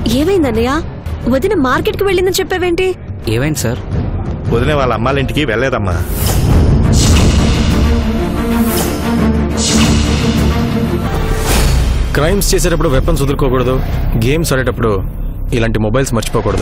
ఏమైందన్నయ్య వదిన మార్కెట్కి వెళ్ళిందని చెప్పావేంటి ఏమైంది సార్ వదిలే వాళ్ళ అమ్మాళ్ళ ఇంటికి వెళ్ళలేదమ్మా క్రైమ్స్ చేసేటప్పుడు వెపన్స్ వదులుకోకూడదు గేమ్స్ ఆడేటప్పుడు ఇలాంటి మొబైల్స్ మర్చిపోకూడదు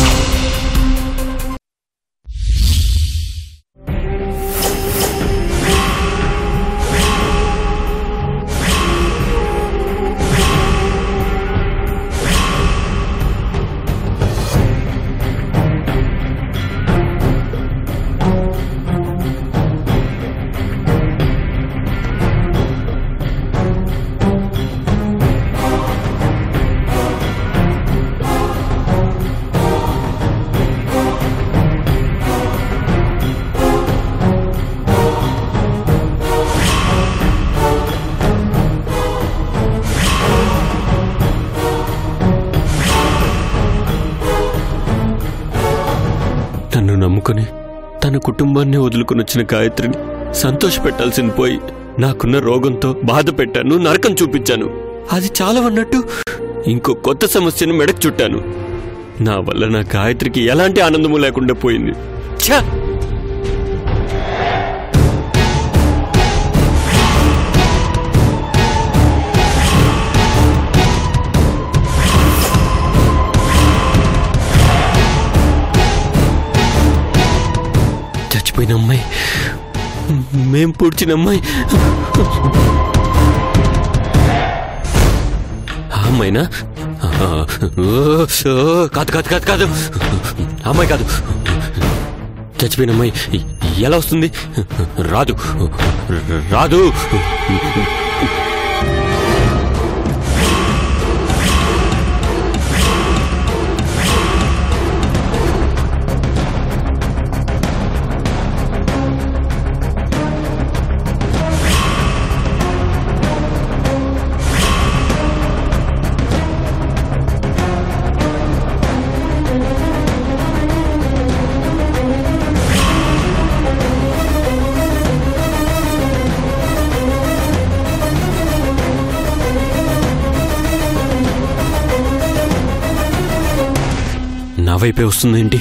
నన్ను నమ్ముకుని తన కుటుంబాన్ని వదులుకుని వచ్చిన గాయత్రిని సంతోషపెట్టాల్సింది పోయి నాకున్న రోగంతో బాధ పెట్టాను నరకం చూపించాను అది చాలా అన్నట్టు ఇంకో కొత్త సమస్యను మెడకు చుట్టాను నా వల్ల నా గాయత్రికి ఎలాంటి ఆనందము లేకుండా పోయింది ఛ! చచ్చిపోయిన అమ్మాయి మేం పూడ్చిన అమ్మాయి ఆ అమ్మాయినా ఆ, ఓ, ఓ, కాదు కాదు కాదు కాదు ఆ అమ్మాయి కాదు చచ్చిపోయిన అమ్మాయి ఎలా వస్తుంది రాదు రాదు నా వైపే వస్తుందేంటి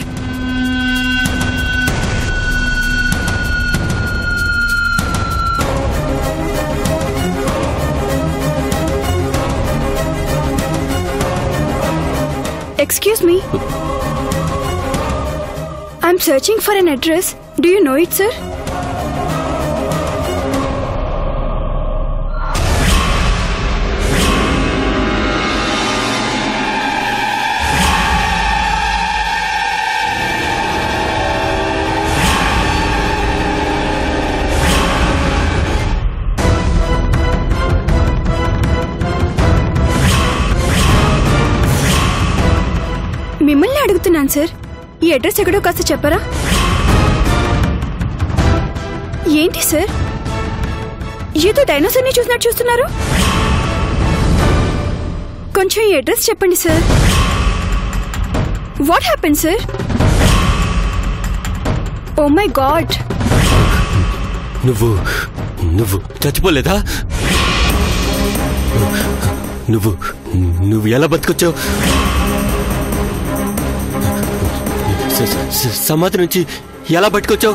Excuse me. I'm searching for an address. Do you know it, sir? మిమ్మల్ని అడుగుతున్నాను సార్ ఈ అడ్రస్ ఎక్కడో కాస్త చెప్పరా ఏంటి సార్ ఏదో డైనోసార్ని చూసినట్టు చూస్తున్నారు కొంచెం ఈ అడ్రస్ చెప్పండి sir what happen sir oh my God నువ్వు నువ్వు చచ్చిపోలేదా నువ్వు నువ్వు ఎలా బతికొచ్చావు స- స- సమాధి నుంచి ఎలా బతికొచ్చావు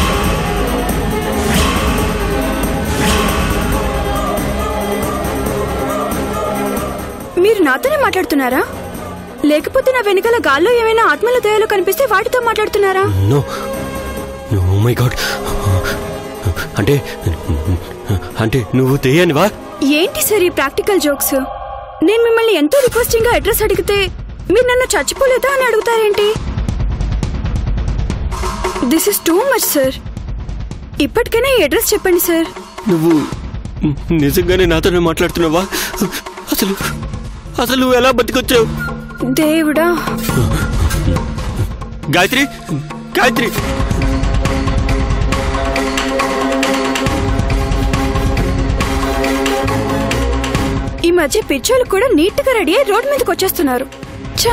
మీరు నాతోనే మాట్లాడుతున్నారా లేకపోతే నా వెనకాల గాల్లో ఏమైనా ఆత్మల దయాలు కనిపిస్తే వాటితో మాట్లాడుతున్నారా నో ఓ మై గాడ్ అంటే అంటే నువ్వు తెయ్యానివా ఏంటి సార్ ఈ ప్రాక్టికల్ జోక్స్ నేను మిమ్మల్ని ఎంతో రిక్వెస్టింగ్ గా అడ్రస్ అడిగితే మీరు నన్ను చచ్చిపోలేదా అని అడుగుతారేంటి this is too much sir ఇప్పటికైనా ఈ అడ్రస్ చెప్పండి సార్ నువ్వు నిజంగానే నాతోనే మాట్లాడుతున్నావా అసలు అసలు నువ్వు ఎలా బతికొచ్చావు దేవుడా గాయత్రి గాయత్రి ఈ మధ్య పిచ్చోళ్ళు కూడా నీట్ గా రెడీ అయ్యి రోడ్ మీదకి వచ్చేస్తున్నారు ఛా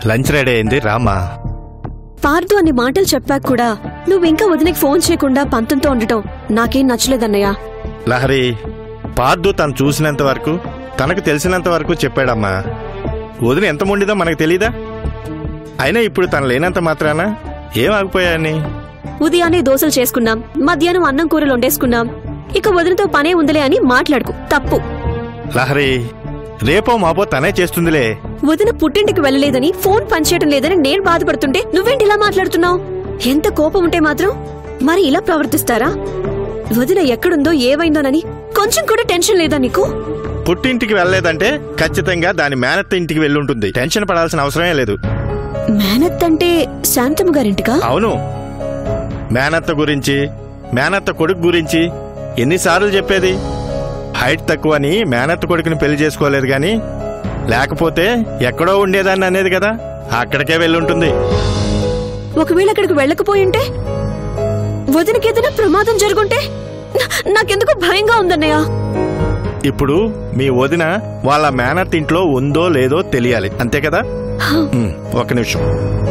లంచ్ రెడీ అయింది రామ్మా పార్దు అన్ని మాటలు చెప్పాక కూడా నువ్వు ఇంకా వదినకి ఫోన్ చేయకుండా పంతంతో ఉండటం నాకేం నచ్చలేదన్నయ్య లహరి పార్దు తను చూసినంత వరకు తనకు తెలిసినంత వరకు చెప్పాడమ్మా వదిన ఎంత మొండిదో మనకు తెలీదా అయినా ఇప్పుడు తను లేనంత మాత్రాన ఏం ఆగిపోయాయని ఉదయాన్నే దోశలు చేసుకున్నాం మధ్యాహ్నం అన్నం కూరలు వండేసుకున్నాం ఇక వదినతో పనే ఉందిలే అని మాట్లాడుకు తప్పు లహరి రేపో మాపో తనే చేస్తుందిలే వదిన పుట్టింటికి వెళ్ళలేదని ఫోన్ పనిచేయడం లేదని నేను బాధపడుతుంటే నువ్వేంటి ఇలా మాట్లాడుతున్నావు ఎంత కోపం ఉంటే మాత్రం మరి ఇలా ప్రవర్తిస్తారా వదిన ఎక్కడుందో ఏమైందోనని కొంచెం కూడా టెన్షన్ లేదా నీకు పుట్టింటికి వెళ్ళలేదంటే ఖచ్చితంగా దాని మేనత్త ఇంటికి వెళ్ళుంటుంది టెన్షన్ పడాల్సిన అవసరమే లేదు మేనత్ అంటే శాంతమ్మ గారింటికా అవును మేనత్త గురించి మేనత్త కొడుకు గురించి ఎన్నిసార్లు చెప్పేది హైట్ తక్కువని మేనత్త కొడుకుని పెళ్లి చేసుకోలేదు గాని లేకపోతే ఎక్కడో ఉండేదాన్ని అనేది కదా అక్కడికే వెళ్ళుంటుంది ఒకవేళ అక్కడికి వెళ్ళకపోయింటే వదినకి ఏదైనా ప్రమాదం జరుగుంటే నా- నాకెందుకు భయంగా ఉందన్నయ్య ఇప్పుడు మీ వదిన వాళ్ళ మేనత్ ఇంట్లో ఉందో లేదో తెలియాలి అంతే కదా ఉమ్, ఒక నిమిషం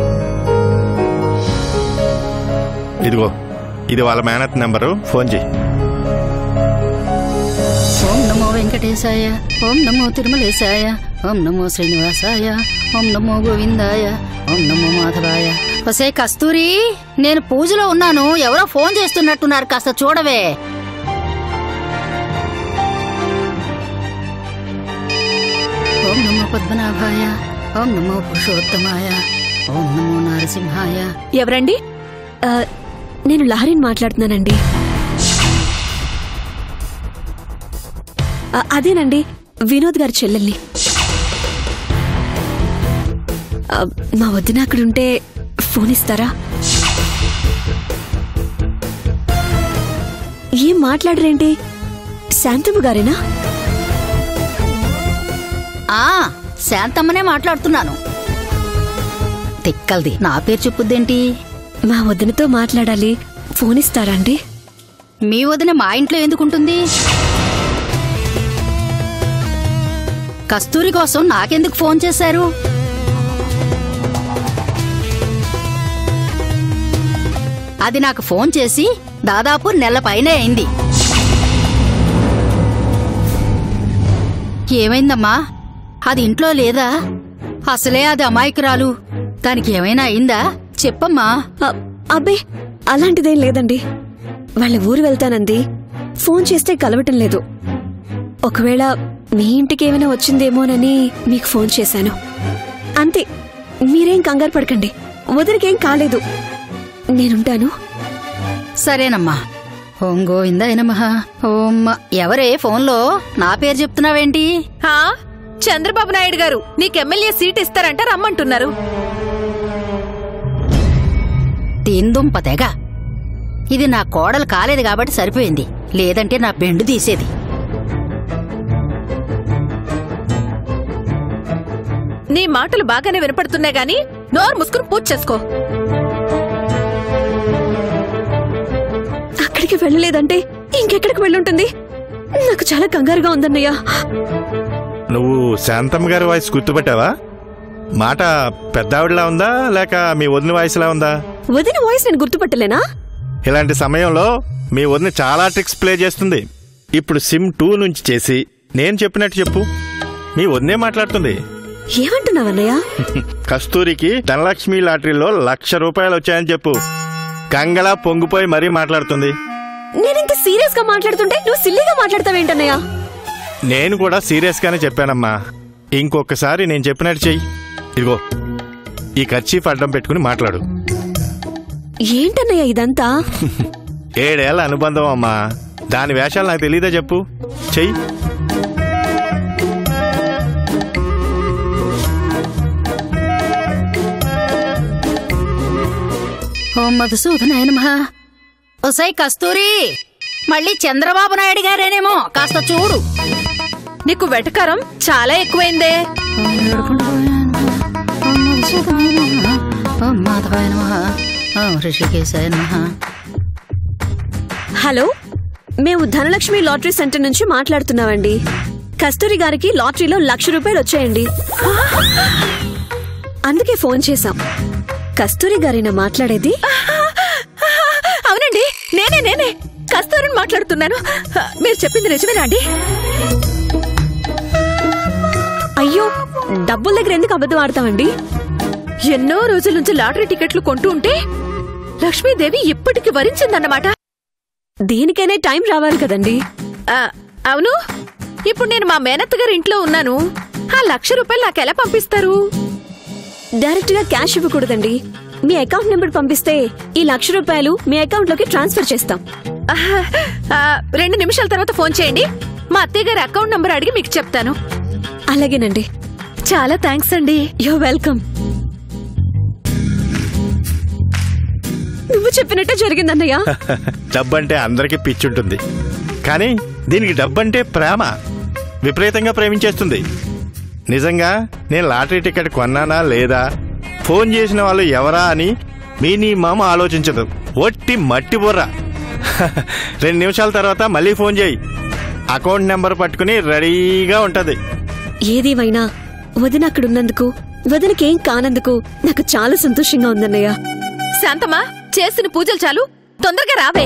ఇదిగో ఇది వాళ్ళ మేనత్ నెంబరు ఫోన్ చేయి ఓం నమో వెంకటేశాయ ఓం నమో తిరుమలేశాయ ఓం నమో శ్రీనివాసాయ ఓం నమో గోవిందాయ ఓం నమో మాధవాయ ఒసే కస్తూరి నేను పూజలో ఉన్నాను ఎవరో ఫోన్ చేస్తున్నట్టున్నారు కాస్త చూడవే ఓం నమో పద్మనాభాయ ఓం నమో పురుషోత్తమాయ ఓం నమో నరసింహాయ ఎవరండి ఆ, నేను లహరిని మాట్లాడుతున్నానండి ఆ, అదేనండి వినోద్ గారి చెల్లెల్ని ఆ, మా వదిన అక్కడుంటే ఫోన్ ఇస్తారా ఏం మాట్లాడరేంటి శాంతమ్మ గారేనా ఆ శాంతమ్మనే మాట్లాడుతున్నాను తిక్కల్ది నా పేరు చెప్పుద్దేంటి మా వదినతో మాట్లాడాలి ఫోన్ ఇస్తారా అండి మీ వదిన మా ఇంట్లో ఎందుకుంటుంది కస్తూరి కోసం నాకెందుకు ఫోన్ చేశారు అది నాకు ఫోన్ చేసి దాదాపు నెల పైనే అయింది ఏమైందమ్మా అది ఇంట్లో లేదా అసలే అది అమాయకురాలు దానికి ఏమైనా అయిందా చెప్పమ్మా ఆ, అబ్బే అలాంటిదేం లేదండి వాళ్ళ ఊరు వెళ్తానంది ఫోన్ చేస్తే కలవటం లేదు ఒకవేళ మీ ఇంటికి ఏమైనా వచ్చిందేమోనని మీకు ఫోన్ చేశాను అంతే మీరేం కంగారు పడకండి వదిలికేం కాలేదు నేనుంటాను సరేనమ్మా ఓం గోవిందాయ నమః ఓం ఎవరే ఫోన్లో నా పేరు చెప్తున్నావేంటి హా చంద్రబాబు నాయుడు గారు నీకు ఎమ్మెల్యే సీట్ ఇస్తారంట రమ్మంటున్నారు దీందుంప తెగ ఇది నా కోడలు కాలేదు కాబట్టి సరిపోయింది లేదంటే నా బెండు తీసేది నీ మాటలు బాగానే వినపడుతున్నాయి గాని నోరు ముసుకుని పూజ చేసుకో అక్కడికి వెళ్ళలేదంటే ఇంకెక్కడికి వెళ్ళుంటుంది నాకు చాలా కంగారుగా ఉందన్నయ్య నువ్వు శాంతమ్మ గారి వాయిస్ గుర్తుపట్టావా మాట పెద్దావిడలా ఉందా లేక మీ వదిన వాయిస్లా ఉందా వదిన వాయిస్ నేను గుర్తుపట్టలేనా ఇలాంటి సమయంలో మీ వదిన చాలా ట్రిక్స్ ప్లే చేస్తుంది ఇప్పుడు సిమ్ టూ నుంచి చేసి నేను చెప్పినట్టు చెప్పు మీ వదినే మాట్లాడుతుంది ఏమంటున్నావన్నయ్య కస్తూరికి ధనలక్ష్మి లాటరీలో లక్ష రూపాయలు వచ్చాయని చెప్పు గంగలా పొంగిపోయి మరీ మాట్లాడుతుంది నేను ఇంత సీరియస్ గా మాట్లాడుతుంటే నువ్వు సిల్లీగా మాట్లాడతావేంటన్నయ్య నేను కూడా సీరియస్ గానే చెప్పానమ్మా ఇంకొకసారి నేను చెప్పినట్టు చెయ్యి ఇదిగో ఈ ఖర్చీఫ్ అడ్డం పెట్టుకుని మాట్లాడు ఏంటన్నయ్య ఇదంతా ఏడేళ్ల అనుబంధం అమ్మా దాని వేషాలు నాకు తెలియదా చెప్పు చెయ్యి ఓం మధుసూదనాయ నమః ఒసై కస్తూరి మళ్ళీ చంద్రబాబు నాయుడు గారేనేమో కాస్త చూడు నీకు వెటకారం చాలా ఎక్కువైందే ఓం ఏడుకొండలవాయ నమః. ఓం మధుసూదనాయ నమః. ఓం మాధవాయ నమః. ఓం ఋషికేశాయ నమః. హలో మేము ధనలక్ష్మి లాటరీ సెంటర్ నుంచి మాట్లాడుతున్నామండి కస్తూరి గారికి లాటరీలో లక్ష రూపాయలు వచ్చాయండి అందుకే ఫోన్ చేశాం కస్తూరి గారినా మాట్లాడేది అవునండి నేనే నేనే కస్తూరిని మాట్లాడుతున్నాను మీరు చెప్పింది నిజమేనా అండి అయ్యో డబ్బుల దగ్గర ఎందుకు అబద్ధం ఆడతామండి ఎన్నో రోజుల నుంచి లాటరీ టికెట్లు కొంటూ ఉంటే లక్ష్మీదేవి ఇప్పటికి వరించిందన్నమాట దేనికైనా టైం రావాలి కదండి ఆ, అవును ఇప్పుడు నేను మా మేనత్త గారి ఇంట్లో ఉన్నాను ఆ లక్ష రూపాయలు నాకు ఎలా పంపిస్తారు డైరెక్ట్ గా క్యాష్ ఇవ్వకూడదండి మీ అకౌంట్ నెంబర్ పంపిస్తే ఈ లక్ష రూపాయలు మీ అకౌంట్ లోకి ట్రాన్స్ఫర్ చేస్తాం ఆహా, ఆ, రెండు నిమిషాల తర్వాత ఫోన్ చేయండి మా అత్తయ్య గారి అకౌంట్ నంబర్ అడిగి మీకు చెప్తాను అలాగేనండి చాలా థ్యాంక్స్ అండి యో వెల్కమ్ నువ్వు చెప్పినట్టే జరిగిందన్నయ్య డబ్బంటే అందరికీ పిచ్చుంటుంది కానీ దీనికి డబ్బంటే ప్రేమ విపరీతంగా ప్రేమించేస్తుంది నిజంగా నేను లాటరీ టికెట్ కొన్నానా లేదా ఫోన్ చేసిన వాళ్ళు ఎవరా అని మీ నీ మామ ఆలోచించదు ఒట్టి మట్టి బుర్ర రెండు నిమిషాల తర్వాత మళ్ళీ ఫోన్ చేయి అకౌంట్ నెంబర్ పట్టుకుని రెడీగా ఉంటది ఏదేమైనా వదిన అక్కడున్నందుకు వదినకేం కానందుకు నాకు చాలా సంతోషంగా ఉందన్నయ్య శాంతమ్మా చేసిన పూజలు చాలు తొందరగా రావే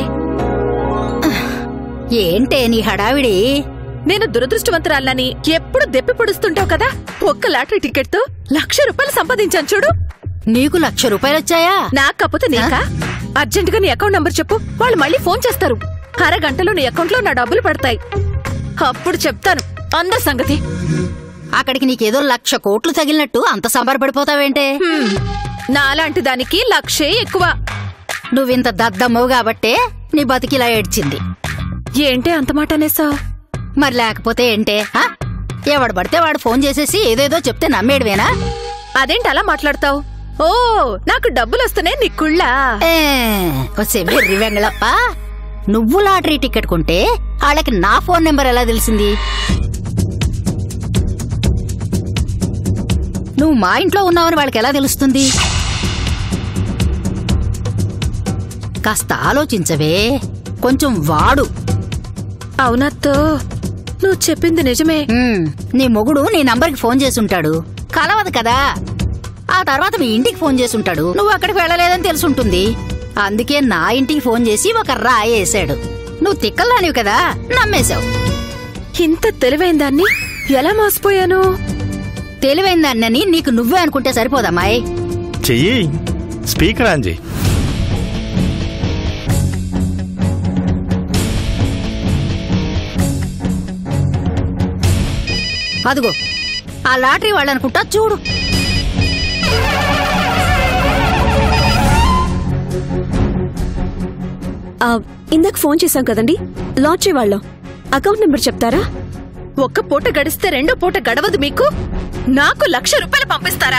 ఏంటే నీ హడావిడి నేను దురదృష్టవంతురాలని ఎప్పుడు దెప్పి పొడుస్తుంటావు కదా ఒక్క లాటరీ టికెట్ తో లక్ష రూపాయలు సంపాదించాను చూడు నీకు లక్ష రూపాయలు వచ్చాయా నాకు కాకపోతే నీకా అర్జెంట్ గా నీ అకౌంట్ నంబర్ చెప్పు వాళ్ళు మళ్ళీ ఫోన్ చేస్తారు అరగంటలో నీ అకౌంట్ లో నా డబ్బులు పడతాయి అప్పుడు చెప్తాను అంద సంగతి అక్కడికి నీకేదో లక్ష కోట్లు తగిలినట్టు అంత సంబరపడిపోతావేంటే హ్మ్. నాలాంటి దానికి లక్షే ఎక్కువ నువ్వింత దద్దమ్మవు కాబట్టే నీ బతికిలా ఏడ్చింది ఏంటి అంత మాట అనేసావు మరి లేకపోతే ఏంటే ఆ? ఎవడు పడితే వాడు ఫోన్ చేసేసి ఏదేదో చెప్తే నమ్మేడువేనా అదేంటి అలా మాట్లాడతావు ఓ నాకు డబ్బులు వస్తున్నాయి నీ కుళ్ళా ఏ, వచ్చే వెర్రి వెంగళప్ప నువ్వు లాటరీ టికెట్ కొంటే వాళ్ళకి నా ఫోన్ నెంబర్ ఎలా తెలిసింది నువ్వు మా ఇంట్లో ఉన్నావని వాళ్ళకి ఎలా తెలుస్తుంది కాస్త ఆలోచించవే కొంచెం వాడు అవునత్తో నువ్వు చెప్పింది నిజమే ఉమ్, నీ మొగుడు నీ నంబర్కి ఫోన్ చేసి ఉంటాడు కలవదు కదా ఆ తర్వాత మీ ఇంటికి ఫోన్ చేసి ఉంటాడు నువ్వు అక్కడికి వెళ్ళలేదని తెలుసుంటుంది అందుకే నా ఇంటికి ఫోన్ చేసి ఒక రాయి వేసాడు నువ్వు తిక్కల్లానివి కదా నమ్మేశావు ఇంత తెలివైన దాన్ని ఎలా మోసపోయాను తెలివైన దాన్నని నీకు నువ్వే అనుకుంటే సరిపోదమ్మాయి చెయ్యి స్పీకర్ ఆన్ చెయ్యి అదిగో ఆ లాటరీ వాళ్ళు అనుకుంటా చూడు ఆ, ఇందాక ఫోన్ చేశాం కదండి లాటరీ వాళ్ళం అకౌంట్ నెంబర్ చెప్తారా ఒక్క పూట గడిస్తే రెండో పూట గడవదు మీకు నాకు లక్ష రూపాయలు పంపిస్తారా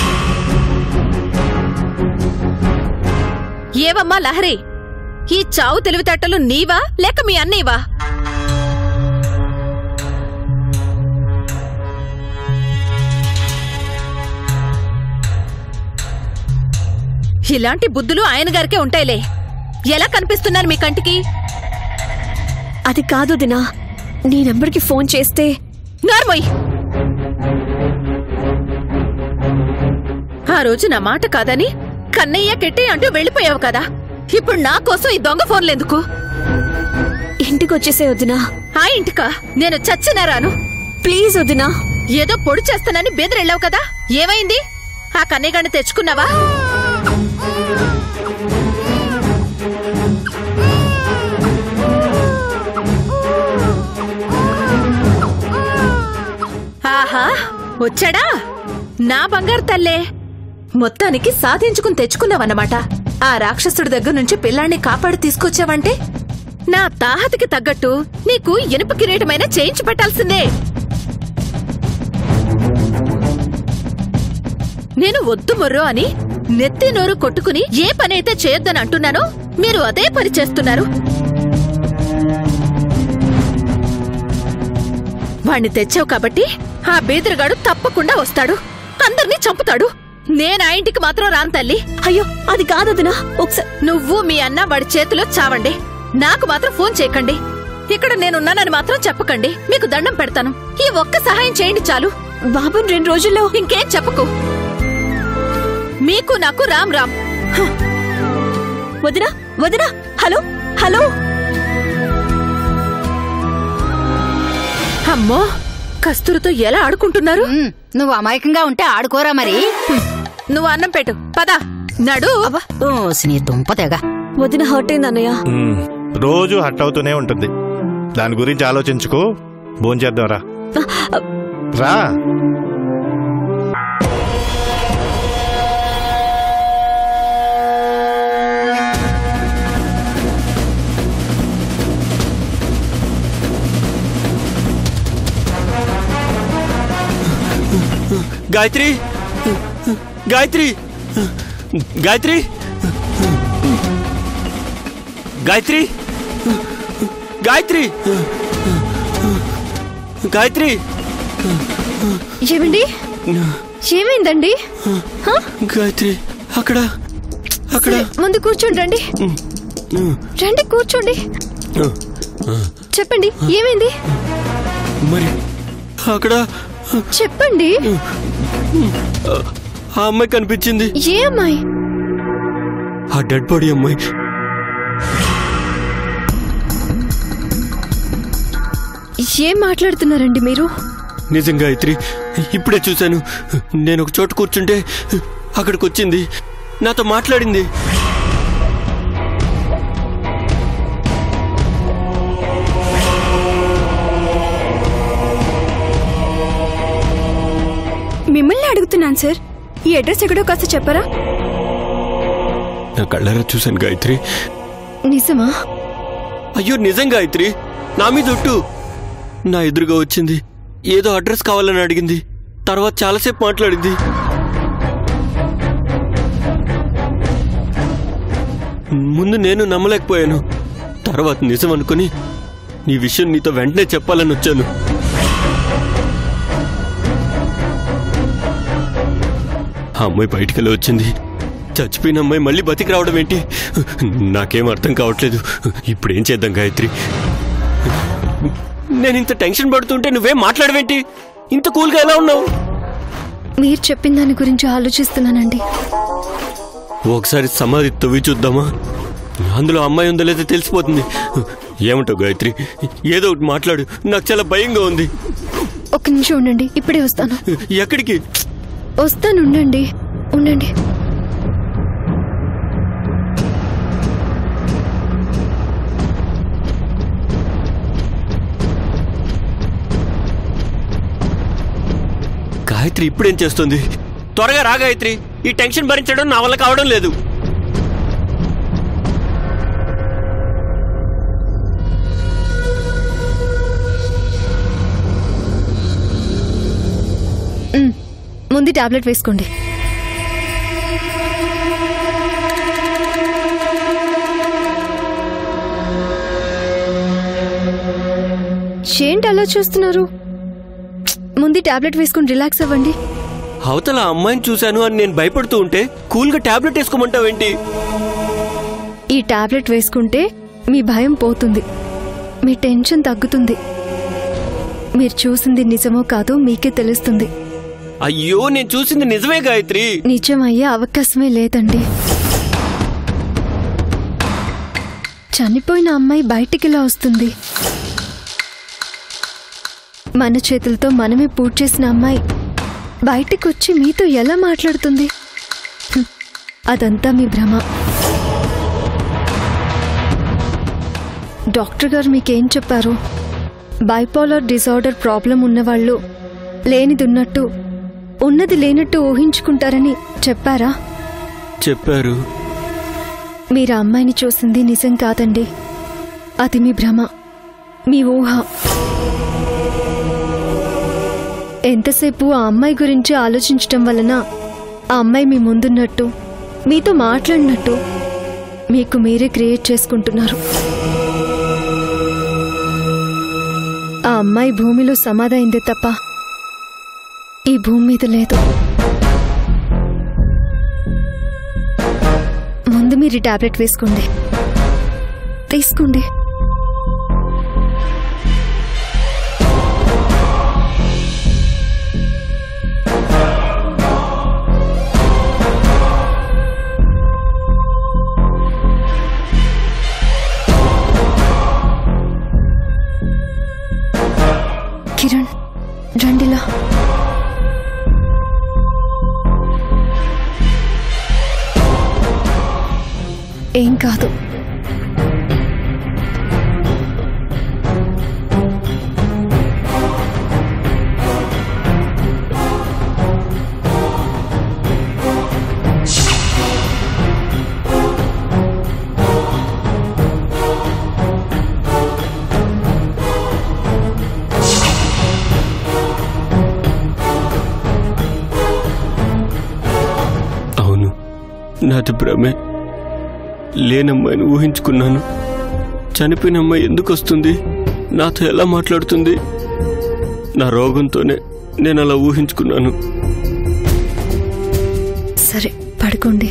ఏవమ్మా లహరి ఈ చావు తెలివితేటలు నీవా లేక మీ అన్నయ్యవా ఇలాంటి బుద్ధులు ఆయన గారికే ఉంటాయిలే ఎలా కనిపిస్తున్నారు మీ కంటికి అది కాదు దినా నీ నెంబర్కి ఫోన్ చేస్తే నార్మోయ్ ఆ రోజు నా మాట కాదని కన్నయ్య కెట్టే అంటూ వెళ్ళిపోయావు కదా ఇప్పుడు నా కోసం ఈ దొంగ ఫోన్లెందుకు ఇంటికి వచ్చేసే వదినా ఆ ఇంటికా నేను చచ్చినా రాను ప్లీజ్ వదినా ఏదో పొడి చేస్తానని బెదిరెళ్ళావు కదా ఏమైంది ఆ కన్నయ్యగాన్ని తెచ్చుకున్నావా ఆహా వచ్చాడా నా బంగారు తల్లే మొత్తానికి సాధించుకుని తెచ్చుకున్నావన్నమాట ఆ రాక్షసుడి దగ్గర నుంచి పిల్లాన్ని కాపాడి తీసుకొచ్చావంటే నా తాహతికి తగ్గట్టు నీకు ఇనుప కిరీటమైన చేయించి పెట్టాల్సిందే నేను వద్దు మొర్రో అని నెత్తి నోరు కొట్టుకుని ఏ పని అయితే చేయొద్దని అంటున్నానో మీరు అదే పని చేస్తున్నారు వాణ్ణి తెచ్చావు కాబట్టి ఆ బీదరగాడు తప్పకుండా వస్తాడు అందర్నీ చంపుతాడు నేను ఆ ఇంటికి మాత్రం రాను తల్లి అయ్యో అది కాదు వదినా ఒకసారి నువ్వు మీ అన్న వాడి చేతిలో చావండి నాకు మాత్రం ఫోన్ చేయకండి ఇక్కడ నేనున్నానని మాత్రం చెప్పకండి మీకు దండం పెడతాను ఈ ఒక్క సహాయం చేయండి చాలు బాబుని రెండు రోజుల్లో ఇంకేం చెప్పకు మీకు నాకు రామ్ రామ్ వదినా వదినా హలో హలో అమ్మో కస్తూరితో ఎలా ఆడుకుంటున్నారు ఉమ్, నువ్వు అమాయకంగా ఉంటే ఆడుకోరా మరి నువ్వు అన్నం పెట్టు పద నడు ఓ నీ దుంప తెగ వదిన హర్ట్ అయింది అన్నయ్య ఉమ్, రోజు హట్ అవుతూనే ఉంటుంది దాని గురించి ఆలోచించుకో భోంచేద్దాం రా రా గాయత్రి గాయత్రి గాయత్రి గాయత్రి గాయత్రి గాయత్రి ఏమండి ఏమైందండి గాయత్రి అక్కడ అక్కడ ముందు కూర్చోండి రండి రండి కూర్చోండి చెప్పండి ఏమైంది మరి అక్కడ చెప్పండి ఆ అమ్మాయి కనిపించింది ఏ అమ్మాయి ఆ డెడ్ బాడీ అమ్మాయి ఏం మాట్లాడుతున్నారండి మీరు నిజం గాయత్రి ఇప్పుడే చూశాను నేను ఒక చోట కూర్చుంటే అక్కడికి వచ్చింది నాతో మాట్లాడింది మిమ్మల్ని అడుగుతున్నాను సార్ ఈ అడ్రస్ ఎక్కడో కాస్త చెప్పరా నా కళ్ళారా చూశాను గాయత్రి నిజమా అయ్యో నిజం గాయత్రి నా మీద ఒట్టు నా ఎదురుగా వచ్చింది ఏదో అడ్రస్ కావాలని అడిగింది తర్వాత చాలాసేపు మాట్లాడింది ముందు నేను నమ్మలేకపోయాను తర్వాత నిజం అనుకుని నీ విషయం నీతో వెంటనే చెప్పాలని వచ్చాను ఆ అమ్మాయి బయటికెళ్ళి వచ్చింది చచ్చిపోయిన అమ్మాయి మళ్ళీ బతికి రావడం ఏంటి నాకేం అర్థం కావట్లేదు ఇప్పుడు ఏం చేద్దాం గాయత్రి నేను ఇంత టెన్షన్ పడుతుంటే నువ్వేం మాట్లాడవేంటి ఇంత కూల్గా ఎలా ఉన్నావు మీరు చెప్పిన దాని గురించి ఆలోచిస్తున్నానండి ఒకసారి సమాధి తవ్వి చూద్దామా అందులో అమ్మాయి ఉందో లేదో తెలిసిపోతుంది ఏమంటావు గాయత్రి ఏదో ఒకటి మాట్లాడు నాకు చాలా భయంగా ఉంది ఒక నిమిషం ఉండండి ఇప్పుడే వస్తాను ఎక్కడికి వస్తాను ఉండండి ఉండండి గాయత్రి ఇప్పుడేం చేస్తుంది త్వరగా రా గాయత్రి ఈ టెన్షన్ భరించడం నా వల్ల కావడం లేదు ముందు టాబ్లెట్ వేసుకోండి ఏంటి అలా చూస్తున్నారు ముందు టాబ్లెట్ వేసుకుని రిలాక్స్ అవ్వండి అవతల ఆ అమ్మాయిని చూశాను అని నేను భయపడుతూ ఉంటే కూల్గా టాబ్లెట్ వేసుకోమంటావేంటి ఈ టాబ్లెట్ వేసుకుంటే మీ భయం పోతుంది మీ టెన్షన్ తగ్గుతుంది మీరు చూసింది నిజమో కాదో మీకే తెలుస్తుంది అయ్యో నేను చూసింది నిజమే గాయత్రి నిజం అయ్యే అవకాశమే లేదండి చనిపోయిన అమ్మాయి బయటికిలా వస్తుంది మన చేతులతో మనమే పూజ చేసిన అమ్మాయి బయటికి వచ్చి మీతో ఎలా మాట్లాడుతుంది హ్మ్. అదంతా మీ భ్రమ డాక్టర్ గారు మీకేం చెప్పారు బైపోలర్ డిజార్డర్ ప్రాబ్లం ఉన్నవాళ్ళు లేనిది ఉన్నట్టు ఉన్నది లేనట్టు ఊహించుకుంటారని చెప్పారా చెప్పారు మీరు ఆ అమ్మాయిని చూసింది నిజం కాదండి అది మీ భ్రమ మీ ఊహ ఎంతసేపు ఆ అమ్మాయి గురించి ఆలోచించటం వలన ఆ అమ్మాయి మీ ముందున్నట్టు మీతో మాట్లాడినట్టు మీకు మీరే క్రియేట్ చేసుకుంటున్నారు ఆ అమ్మాయి భూమిలో సమాధైందే తప్ప ఈ భూమి మీద లేదు ముందు మీరు ఈ టాబ్లెట్ వేసుకోండి తీసుకోండి ఏం కాదు అవును నాది భ్రమే లేనమ్మాయిని ఊహించుకున్నాను చనిపోయిన అమ్మాయి ఎందుకు వస్తుంది నాతో ఎలా మాట్లాడుతుంది నా రోగంతోనే నేను అలా ఊహించుకున్నాను సరే పడుకోండి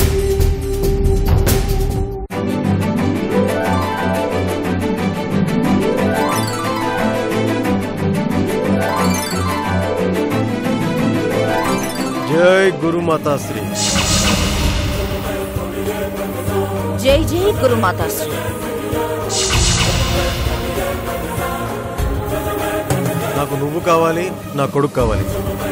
జై గురుమాతాశ్రీ జై జై గురుమాతాశ్రీ నాకు నువ్వు కావాలి నా కొడుకు కావాలి